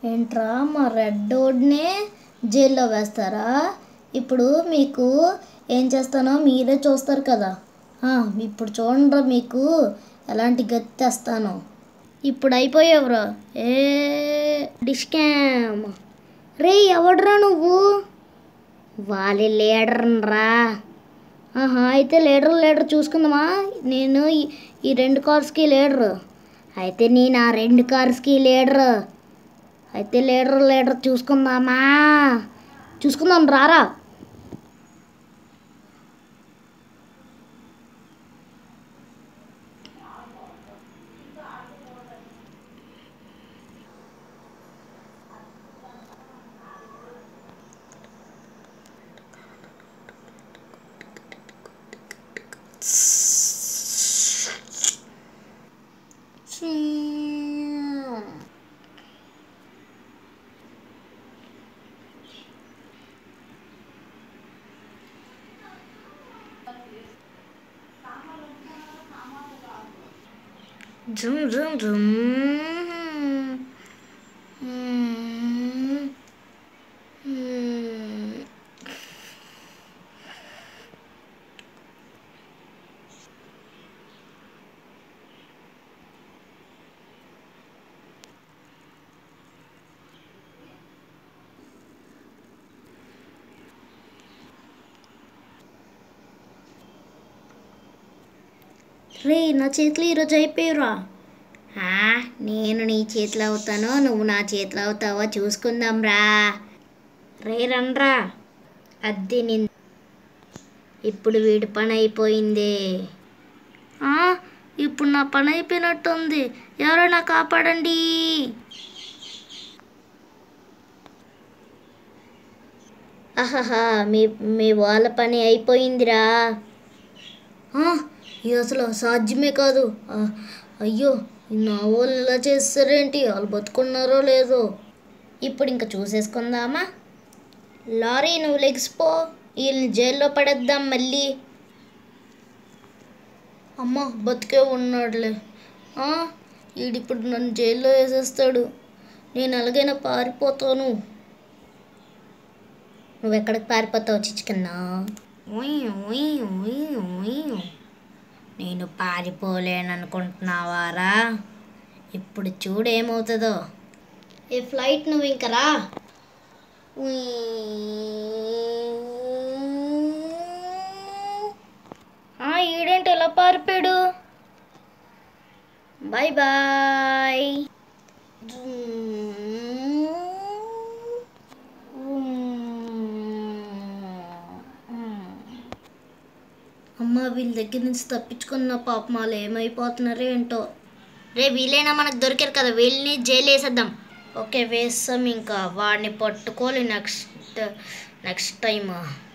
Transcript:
ఏంట్రా మా రెడ్డోడ్నే జైల్లో వేస్తారా ఇప్పుడు మీకు ఏం చేస్తానో మీరే చూస్తారు కదా ఆ, ఇప్పుడు చూడండిరా మీకు ఎలాంటి గతి తెస్తాను ఇప్పుడు అయిపోయావురా ఏ డిస్కామ్ రే ఎవడ్రా నువ్వు వాలి లీడర్ రా ఆహా అయితే లీడర్ లీడర్ చూసుకుందామా నేను ఈ- ఈ రెండు కార్స్కి లీడర్ అయితే నేను ఆ రెండు కార్స్కి లీడర్ అయితే లీడర్ లీడర్ చూసుకుందామా చూసుకుందాం రారా జుమ్ జుమ్ జుమ్ మ్మ్. మ్మ్. రే నా చేతిలో ఈరోజు అయిపోయారా నేను నీ చేతిలో అవుతానో నువ్వు నా చేతిలో అవుతావో చూసుకుందాం రా రే రండ్రా అద్దె ని ఇప్పుడు వీడి పని అయిపోయింది ఆ, ఇప్పుడు నా పని అయిపోయినట్టుంది ఎవరైనా కాపాడండి ఆహాహా మీ మీ వాళ్ళ పని అయిపోయిందిరా ఆ, ఇది అసలు సాధ్యమే కాదు ఆ, అయ్యో ఈ నా వాళ్ళు ఇలా చేస్తారేంటి వాళ్ళు బతుకున్నారో లేదో ఇప్పుడు ఇంకా చూసేసుకుందామా లారీ నువ్వు లెగిసిపో వీళ్ళని జైల్లో పడేద్దాం మళ్ళీ అమ్మ బతికే ఉన్నాడులే ఆ, ఈడిప్పుడు నన్ను జైల్లో వేసేస్తాడు నేను ఎలాగైనా పారిపోతాను నువ్వు ఎక్కడికి పారిపోతావు చిచ్చుకన్నా నేను పారిపోలేననుకుంటున్నావారా ఇప్పుడు చూడు ఏమవుతుందో ఏ ఫ్లైట్ నువ్వు ఇంక రా ఆ, ఈడేంటి ఎలా పారిపోయాడు బాయ్ బాయ్ అమ్మ వీళ్ళ దగ్గర నుంచి తప్పించుకున్న పాపం వాళ్ళు ఏమైపోతున్నారో ఏంటో రే వీళ్ళైనా మనకు దొరికారు కదా వీళ్ళని జైలు వేసేద్దాం ఓకే వేస్తాం ఇంకా వాడిని పట్టుకోవాలి నెక్స్ట్ నెక్స్ట్ టైం